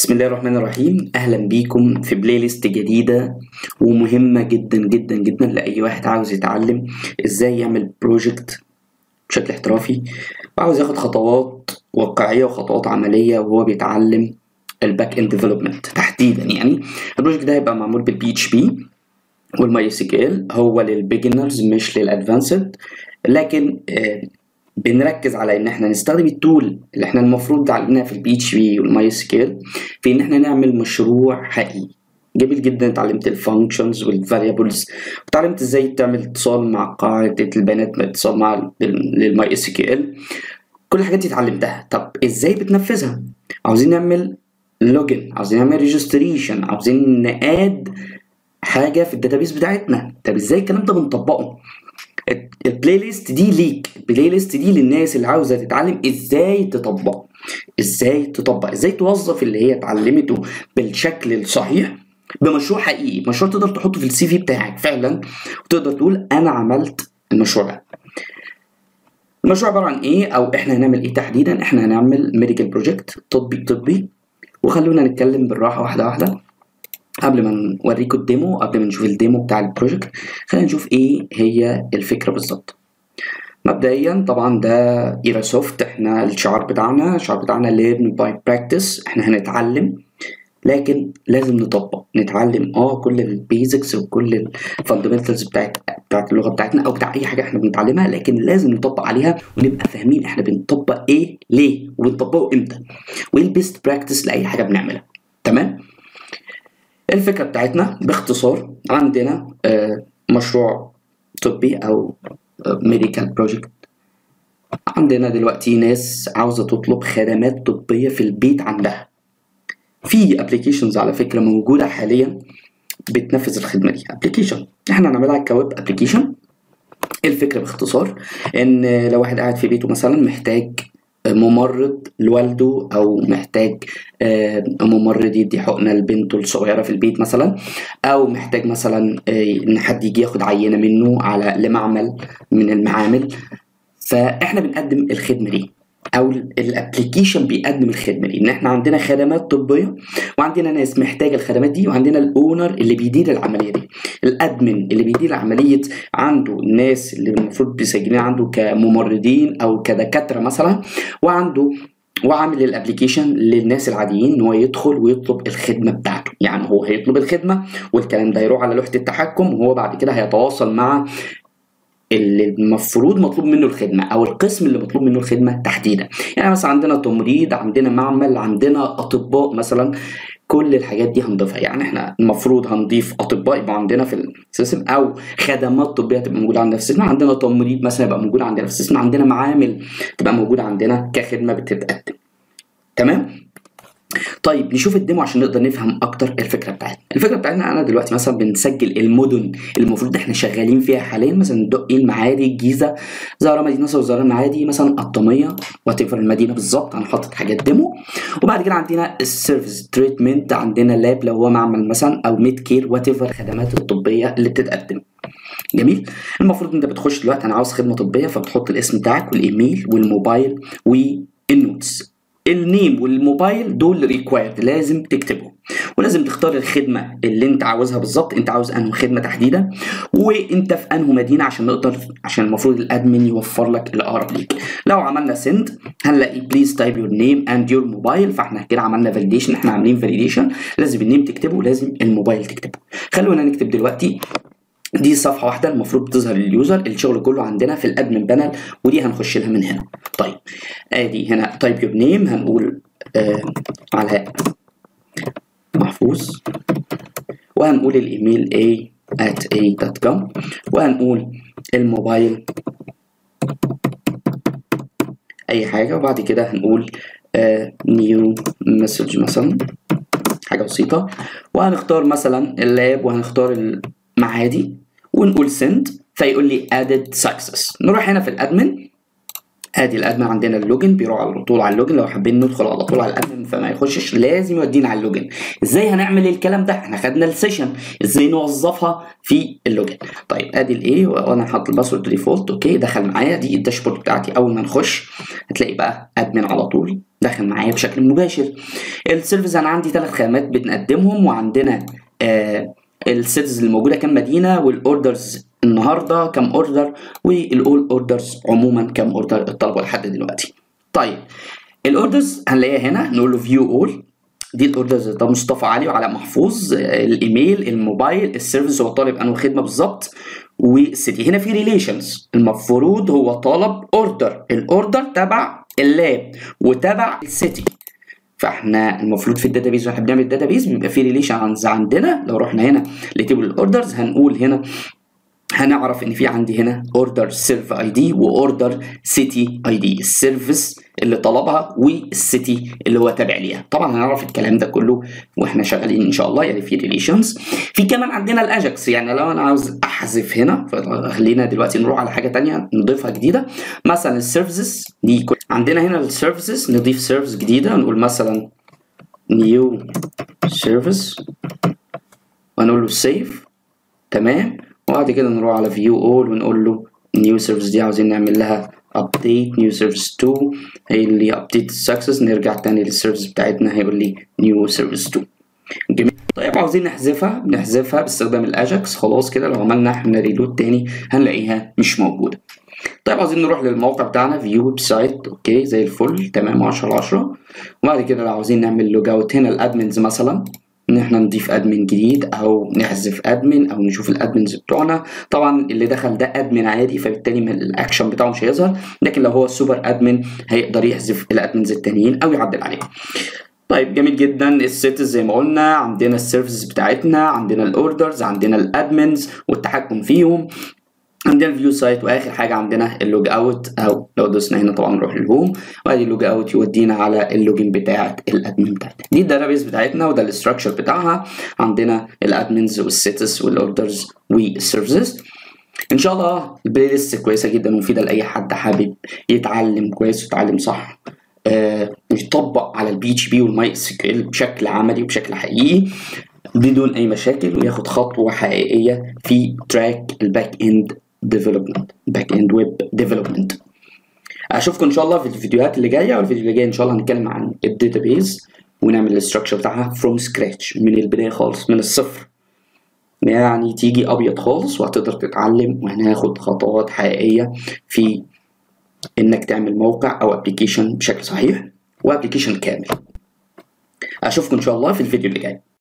بسم الله الرحمن الرحيم اهلا بيكم في بلاي ليست جديده ومهمه جدا جدا جدا لاي واحد عاوز يتعلم ازاي يعمل بروجكت بشكل احترافي وعاوز ياخد خطوات واقعيه وخطوات عمليه وهو بيتعلم الباك اند ديفلوبمنت تحديدا يعني البروجكت ده هيبقى معمول بالبي اتش بي والماي اس كيو ال هو للبيجنرز مش للادفانسد لكن آه، بنركز على ان احنا نستخدم التول اللي احنا المفروض اتعلمناها في البي اتش بي والماي اس كيو في ان احنا نعمل مشروع حقيقي جميل جدا اتعلمت الفانكشنز والفاريبلز وتعلمت ازاي تعمل اتصال مع قاعده البيانات اتصال مع للماي اس كيو ال كل الحاجات دي اتعلمتها طب ازاي بتنفذها عاوزين نعمل لوجن عاوزين نعمل ريجستريشن عاوزين ناد حاجه في الداتابيس بتاعتنا طب ازاي الكلام ده بنطبقه البلاي ليست دي ليك البلاي ليست دي للناس اللي عاوزه تتعلم ازاي تطبق ازاي تطبق ازاي توظف اللي هي اتعلمته بالشكل الصحيح بمشروع حقيقي مشروع تقدر تحطه في السي في بتاعك فعلا وتقدر تقول انا عملت المشروع ده المشروع عباره عن ايه او احنا هنعمل ايه تحديدا احنا هنعمل ميديكال بروجكت تطبيق طبي وخلونا نتكلم بالراحه واحده واحده قبل ما نوريكم الديمو قبل ما نشوف الديمو بتاع البروجكت خلينا نشوف ايه هي الفكره بالظبط مبدئيا طبعا ده ايراسوفت احنا الشعار بتاعنا الشعار بتاعنا learn by practice احنا هنتعلم لكن لازم نطبق نتعلم اه كل البيزكس وكل الفاندمنتالز بتاعت بتاعت اللغه بتاعتنا او بتاع اي حاجه احنا بنتعلمها لكن لازم نطبق عليها ونبقى فاهمين احنا بنطبق ايه ليه وبنطبقه امتى وايه البيست براكتس لاي حاجه بنعملها تمام الفكره بتاعتنا باختصار عندنا آه، مشروع طبي او ميديكال بروجكت عندنا دلوقتي ناس عاوزه تطلب خدمات طبيه في البيت عندها في ابلكيشنز على فكره موجوده حاليا بتنفذ الخدمه دي ابلكيشن احنا هنعملها كويب ابلكيشن الفكره باختصار ان لو واحد قاعد في بيته مثلا محتاج ممرض لوالده او محتاج آه، ممرض يدي حقنه لبنته الصغيره في البيت مثلا او محتاج مثلا آه، ان حد يجي ياخد عينه منه على لمعمل من المعامل فاحنا بنقدم الخدمه دي او الابلكيشن بيقدم الخدمه دي ان احنا عندنا خدمات طبيه وعندنا ناس محتاجه الخدمات دي وعندنا الاونر اللي بيدير العمليه دي الادمن اللي بيدير عمليه عنده الناس اللي المفروض بيسجلين عنده كممرضين او كدكاتره مثلا وعنده وعامل الابلكيشن للناس العاديين ان هو يدخل ويطلب الخدمه بتاعته يعني هو هيطلب الخدمه والكلام ده هيروح على لوحه التحكم وهو بعد كده هيتواصل مع اللي المفروض مطلوب منه الخدمه او القسم اللي مطلوب منه الخدمه تحديدا يعني مثلا عندنا تمريض عندنا معمل عندنا اطباء مثلا كل الحاجات دي هنضيفها يعني احنا المفروض هنضيف اطباء يبقى عندنا في السيستم او خدمات طبيه تبقى موجوده عندنا في السيستم عندنا تمريض مثلا يبقى موجود عندنا في السيستم عندنا معامل تبقى موجوده عندنا كخدمه بتتقدم تمام طيب نشوف الديمو عشان نقدر نفهم اكتر الفكره بتاعتنا الفكره بتاعتنا انا دلوقتي مثلا بنسجل المدن اللي المفروض احنا شغالين فيها حاليا مثلا دقي المعادي الجيزه زهره مدينه نصر زهره المعادي مثلا الطميه وات المدينه بالظبط انا حاطط حاجات ديمو وبعد كده عندنا السيرفيس تريتمنت عندنا لاب لو هو معمل مثلا او ميد كير وات الخدمات الطبيه اللي بتتقدم جميل المفروض انت بتخش دلوقتي انا عاوز خدمه طبيه فبتحط الاسم بتاعك والايميل والموبايل والنوتس النيم والموبايل دول ريكوايرد لازم تكتبهم ولازم تختار الخدمه اللي انت عاوزها بالظبط انت عاوز انه خدمه تحديدا وانت في انه مدينه عشان نقدر عشان المفروض الادمن يوفر لك الاقرب ليك لو عملنا سند هنلاقي بليز تايب يور نيم اند يور موبايل فاحنا كده عملنا فاليديشن احنا عاملين فاليديشن لازم النيم تكتبه ولازم الموبايل تكتبه خلونا نكتب دلوقتي دي صفحه واحده المفروض تظهر لليوزر الشغل كله عندنا في الادمن بانل ودي هنخش لها من هنا طيب ادي هنا تايب يور نيم هنقول آه علاء محفوظ وهنقول الايميل a at a.com وهنقول الموبايل اي حاجه وبعد كده هنقول نيو مسج مثلا حاجه بسيطه وهنختار مثلا اللاب وهنختار المعادي ونقول send فيقول لي added success نروح هنا في الادمن ادي الادمن عندنا اللوجن بيروح على طول على اللوجن لو حابين ندخل على طول على الادمن فما يخشش لازم يودينا على اللوجن ازاي هنعمل الكلام ده احنا خدنا السيشن ازاي نوظفها في اللوجن طيب ادي الايه وانا حاطط الباسورد ديفولت اوكي دخل معايا دي الداشبورد بتاعتي اول ما نخش هتلاقي بقى ادمن على طول داخل معايا بشكل مباشر السيرفيس انا عندي ثلاث خدمات بنقدمهم وعندنا آه السيتيز اللي موجوده كام مدينه والاوردرز النهارده كام اوردر والاول اوردرز عموما كام اوردر اتطلبوا لحد دلوقتي طيب الاوردرز هنلاقيها هنا نقول له فيو اول دي الاوردرز ده مصطفى علي وعلاء محفوظ الايميل الموبايل السيرفيس هو طالب انه خدمه بالظبط والسيتي هنا في ريليشنز المفروض هو طلب اوردر الاوردر تبع اللاب وتبع السيتي فاحنا المفروض في الداتابيز واحنا بنعمل الداتابيز بيبقى في ريليشن عندنا لو رحنا هنا لتيبل الاوردرز هنقول هنا هنعرف ان في عندي هنا اوردر سيرف اي دي واوردر سيتي اي دي السيرفيس اللي طلبها والسيتي اللي هو تابع ليها طبعا هنعرف الكلام ده كله واحنا شغالين ان شاء الله يعني في ريليشنز في كمان عندنا الاجاكس يعني لو انا عاوز احذف هنا خلينا دلوقتي نروح على حاجه تانية نضيفها جديده مثلا السيرفيسز دي عندنا هنا السيرفيسز نضيف سيرفيس جديده نقول مثلا نيو سيرفيس ونقول له سيف تمام وبعد كده نروح على فيو اول ونقول له نيو سيرفيس دي عاوزين نعمل لها ابديت نيو سيرفيس 2 هيقول لي ابديت سكسس نرجع تاني للسيرفيس بتاعتنا هيقول لي نيو سيرفيس 2 جميل طيب عاوزين نحذفها بنحذفها باستخدام الاجاكس خلاص كده لو عملنا احنا ريلود تاني هنلاقيها مش موجوده طيب عاوزين نروح للموقع بتاعنا فيو ويب سايت اوكي زي الفل تمام 10 على 10 وبعد كده لو عاوزين نعمل لوج اوت هنا الادمنز مثلا ان احنا نضيف ادمن جديد او نحذف ادمن او نشوف الادمنز بتوعنا طبعا اللي دخل ده ادمن عادي فبالتالي الاكشن بتاعه مش هيظهر لكن لو هو السوبر ادمن هيقدر يحذف الادمنز التانيين او يعدل عليهم طيب جميل جدا السيتس زي ما قلنا عندنا السيرفيسز بتاعتنا عندنا الاوردرز عندنا الادمنز والتحكم فيهم عندنا الفيو سايت واخر حاجه عندنا اللوج اوت او لو دوسنا هنا طبعا نروح للهوم وادي اللوج اوت يودينا على اللوجن بتاعه الادمن بتاعتنا دي الداتابيس بتاعتنا وده الاستراكشر بتاعها عندنا الادمنز والسيتس والاوردرز والسيرفيسز ان شاء الله البلاي ليست كويسه جدا ومفيده لاي حد حابب يتعلم كويس ويتعلم صح آه ويطبق على البي اتش بي والماي اس كيو بشكل عملي وبشكل حقيقي بدون اي مشاكل وياخد خطوه حقيقيه في تراك الباك اند ديفلوبمنت باك اند ويب ديفلوبمنت اشوفكم ان شاء الله في الفيديوهات اللي جايه والفيديو اللي جاي ان شاء الله هنتكلم عن الداتابيز ونعمل الاستراكشر بتاعها فروم سكراتش من البدايه خالص من الصفر يعني تيجي ابيض خالص وهتقدر تتعلم وهناخد خطوات حقيقيه في انك تعمل موقع او ابلكيشن بشكل صحيح وابلكيشن كامل اشوفكم ان شاء الله في الفيديو اللي جاي